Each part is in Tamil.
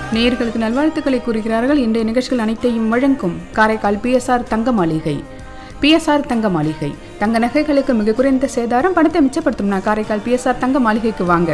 நேயர்களுக்கு நல்வாழ்த்துக்களை கூறுகிறார்கள் இன்றைய நிகழ்ச்சிகள் அனைத்தையும் வழங்கும் காரைக்கால் பிஎஸ்ஆர் தங்க மாளிகை பிஎஸ்ஆர் தங்க மாளிகை தங்க நகைகளுக்கு மிக குறைந்த சேதாரம் பணத்தை மிச்சப்படுத்தும்னா காரைக்கால் பிஎஸ்ஆர் தங்க மாளிகைக்கு வாங்க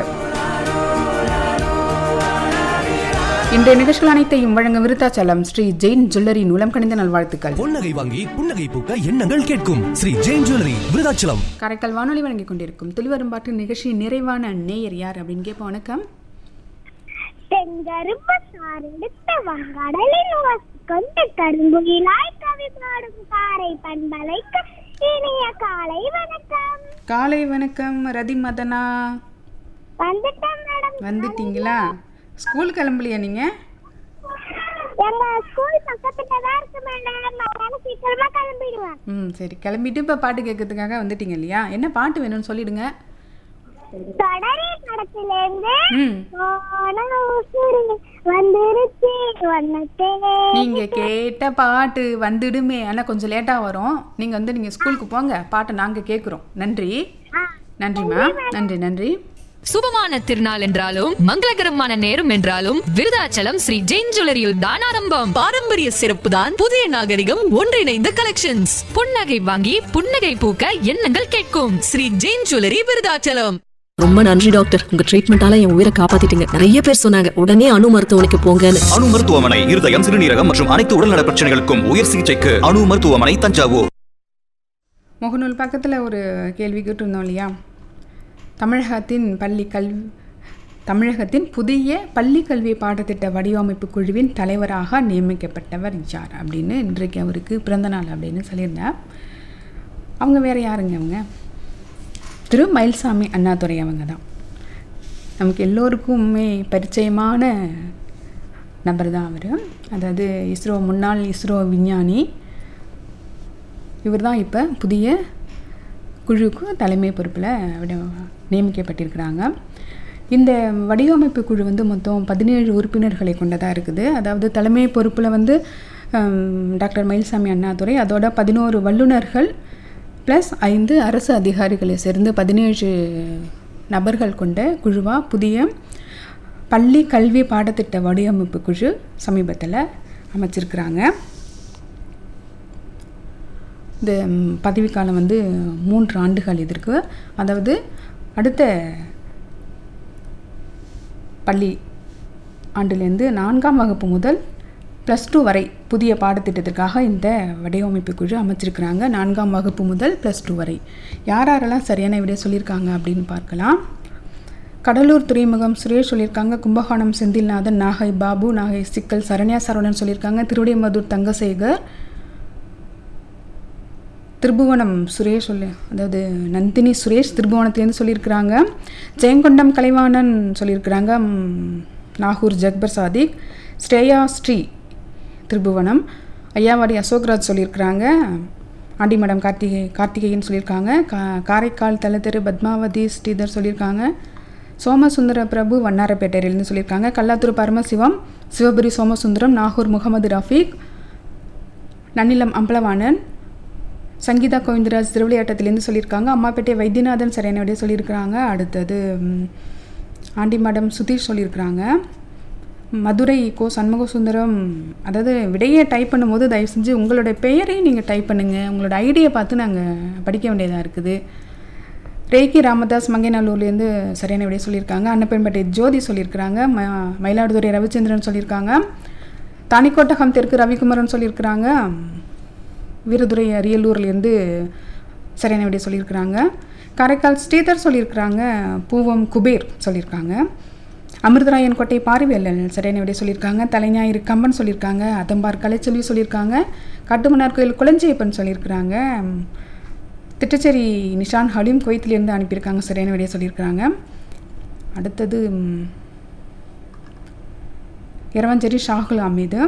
இன்றைய நிகழ்ச்சிகள் அனைத்தையும் வழங்க விருத்தாச்சலம் ஸ்ரீ ஜெயின் ஜுவல்லரி மூலம் கணிந்த நல்வாழ்த்துக்கள் பொன்னகை வாங்கி புன்னகை பூக்க எண்ணங்கள் கேட்கும் ஸ்ரீ ஜெயின் ஜுவல்லரி விருதாச்சலம் காரைக்கால் வானொலி வழங்கிக் கொண்டிருக்கும் துளிவரும்பாட்டு நிகழ்ச்சியின் நிறைவான நேயர் யார் அப்படின்னு கேட்போம் வணக்கம் தெங்கரும்பு சாரெடுத்த வங்கடலில் கொண்டு கரும்புகிலாய் கவி பாடும் காரை பண்பலைக்கு இனிய காலை வணக்கம் காலை வணக்கம் ரதி மதனா வந்துட்டேன் மேடம் வந்துட்டீங்களா ஸ்கூல் கிளம்பலையா நீங்க எங்க ஸ்கூல் பக்கத்துல தான் இருக்கு மேடம் அதனால சீக்கிரமா கிளம்பிடுவேன் ம் சரி கிளம்பிட்டு இப்போ பாட்டு கேட்கறதுக்காக வந்துட்டீங்க இல்லையா என்ன பாட்டு வேணும்னு சொல்லிடுங்க தொடரே படத்திலேருந்து ம் போன உசுரு வந்துருச்சு வண்ணத்தே நீங்க கேட்ட பாட்டு வந்துடுமே ஆனால் கொஞ்சம் லேட்டாக வரும் நீங்க வந்து நீங்க ஸ்கூலுக்கு போங்க பாட்டை நாங்க கேட்குறோம் நன்றி நன்றிம்மா நன்றி நன்றி சுபமான திருநாள் என்றாலும் மங்களகரமான நேரம் என்றாலும் விருதாச்சலம் ஸ்ரீ ஜெயின் ஜுவல்லரியில் தான் ஆரம்பம் பாரம்பரிய சிறப்பு தான் புதிய நாகரிகம் ஒன்றிணைந்த கலெக்ஷன்ஸ் புன்னகை வாங்கி புன்னகை பூக்க எண்ணங்கள் கேட்கும் ஸ்ரீ ஜெயின் ஜுவல்லரி விருதாச்சலம் ரொம்ப நன்றி டாக்டர் உங்க ட்ரீட்மெண்டால என் உயிரை காப்பாத்திட்டீங்க நிறைய பேர் சொன்னாங்க உடனே அணு மருத்துவமனைக்கு போங்கன்னு அணு மருத்துவமனை இருதயம் சிறுநீரகம் மற்றும் அனைத்து உடல்நல பிரச்சனைகளுக்கும் உயர் சிகிச்சைக்கு அணு மருத்துவமனை தஞ்சாவூர் முகநூல் பக்கத்தில் ஒரு கேள்வி கேட்டிருந்தோம் இல்லையா தமிழகத்தின் பள்ளி கல்வி தமிழகத்தின் புதிய பள்ளி கல்வி பாடத்திட்ட வடிவமைப்பு குழுவின் தலைவராக நியமிக்கப்பட்டவர் யார் அப்படின்னு இன்றைக்கு அவருக்கு பிறந்தநாள் அப்படின்னு சொல்லியிருந்தேன் அவங்க வேறு யாருங்க அவங்க திரு மயில்சாமி அண்ணாதுரை அவங்க தான் நமக்கு எல்லோருக்குமே பரிச்சயமான நபர் தான் அவர் அதாவது இஸ்ரோ முன்னாள் இஸ்ரோ விஞ்ஞானி இவர் தான் இப்போ புதிய குழுவுக்கு தலைமை பொறுப்பில் விட நியமிக்கப்பட்டிருக்கிறாங்க இந்த வடிவமைப்பு குழு வந்து மொத்தம் பதினேழு உறுப்பினர்களை கொண்டதாக இருக்குது அதாவது தலைமை பொறுப்பில் வந்து ஹம், டாக்டர் மயில்சாமி அண்ணாதுரை அதோட பதினோரு வல்லுநர்கள் ப்ளஸ் ஐந்து அரசு அதிகாரிகளை சேர்ந்து பதினேழு நபர்கள் கொண்ட குழுவாக புதிய பள்ளி கல்வி பாடத்திட்ட வடிவமைப்பு குழு சமீபத்தில் அமைச்சிருக்கிறாங்க இந்த ம், பதவிக்காலம் வந்து மூன்று ஆண்டுகள் இதற்கு அதாவது அடுத்த பள்ளி ஆண்டிலிருந்து நான்காம் வகுப்பு முதல் ப்ளஸ் டூ வரை புதிய பாடத்திட்டத்திற்காக இந்த வடிவமைப்பு குழு அமைச்சிருக்கிறாங்க நான்காம் வகுப்பு முதல் ப்ளஸ் டூ வரை யார் யாரெல்லாம் சரியான விட சொல்லியிருக்காங்க அப்படின்னு பார்க்கலாம் கடலூர் துறைமுகம் சுரேஷ் சொல்லியிருக்காங்க கும்பகோணம் செந்தில்நாதன் நாகை பாபு நாகை சிக்கல் சரண்யா சரவணன் சொல்லியிருக்காங்க திருவிடைமதுர் தங்கசேகர் திருபுவனம் சுரேஷ் சொல்லி அதாவது நந்தினி சுரேஷ் திருபுவனத்துலேருந்து சொல்லியிருக்கிறாங்க ஜெயங்கொண்டம் கலைவாணன் சொல்லியிருக்கிறாங்க ம், நாகூர் ஜக்பர் சாதிக் ஸ்ரேயா ஸ்ரீ திருபுவனம் ஐயாவாடி அசோக்ராஜ் சொல்லியிருக்கிறாங்க ஆண்டிமடம் கார்த்திகை கார்த்திகேயன் சொல்லியிருக்காங்க கா காரைக்கால் தலத்தெரு பத்மாவதி ஸ்ரீதர் சொல்லியிருக்காங்க சோமசுந்தர பிரபு வண்ணாரப்பேட்டையிலேருந்து சொல்லியிருக்காங்க கல்லாத்தூர் பரமசிவம் சிவபுரி சோமசுந்தரம் நாகூர் முகமது ரஃபீக் நன்னிலம் அம்பலவாணன் சங்கீதா கோவிந்தராஜ் திருவிளையாட்டத்திலேருந்து சொல்லியிருக்காங்க அம்மாப்பேட்டை வைத்தியநாதன் சரியானபடியே சொல்லியிருக்கிறாங்க அடுத்தது ம், ஆண்டிமடம் சுதீஷ் சொல்லியிருக்கிறாங்க மதுரை கோ சண்முக சுந்தரம் அதாவது விடையை டைப் பண்ணும்போது தயவு செஞ்சு உங்களோட பெயரையும் நீங்கள் டைப் பண்ணுங்கள் உங்களோட ஐடியை பார்த்து நாங்கள் படிக்க வேண்டியதாக இருக்குது ரேக்கி ராமதாஸ் மங்கைநல்லூர்லேருந்து சரியான விடையை சொல்லியிருக்காங்க அன்னப்பன்பேட்டை ஜோதி சொல்லியிருக்கிறாங்க ம மயிலாடுதுறை ரவிச்சந்திரன் சொல்லியிருக்காங்க தானிக்கோட்டகம் தெற்கு ரவிக்குமரன் சொல்லியிருக்கிறாங்க வீரதுரை அரியலூர்லேருந்து சரியான விடையை சொல்லியிருக்கிறாங்க காரைக்கால் ஸ்ரீதர் சொல்லியிருக்கிறாங்க பூவம் குபேர் சொல்லியிருக்காங்க அமிர்தராயன் கோட்டை பாரிவேலன் சரியான விடை சொல்லியிருக்காங்க தலைஞாயிறு கம்பன் சொல்லியிருக்காங்க அதம்பார் கலைச்செல்வி சொல்லியிருக்காங்க கட்டுமன்னார் கோயில் குளஞ்சியப்பன் சொல்லியிருக்கிறாங்க திட்டச்சேரி நிஷான் ஹலீம் குவைத்திலேருந்து அனுப்பியிருக்காங்க சரியான விடையை சொல்லியிருக்கிறாங்க அடுத்தது ம், இரவஞ்சேரி ஷாகுல் அமீது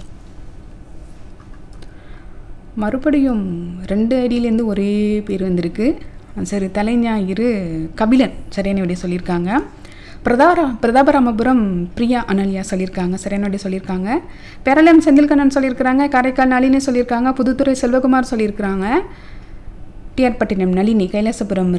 மறுபடியும் ரெண்டு ஐடியிலேருந்து ஒரே பேர் வந்திருக்கு சரி தலைஞாயிறு கபிலன் சரியான விடைய சொல்லியிருக்காங்க பிரதார பிரதாபராமபுரம் பிரியா அனலியா சொல்லியிருக்காங்க சரியான விடைய சொல்லியிருக்காங்க பேரளம் செந்தில்கண்ணன் சொல்லியிருக்கிறாங்க காரைக்கால் நளினி சொல்லியிருக்காங்க புதுத்துறை செல்வகுமார் சொல்லியிருக்கிறாங்க டிஆர் பட்டினம் நளினி கைலாசபுரம்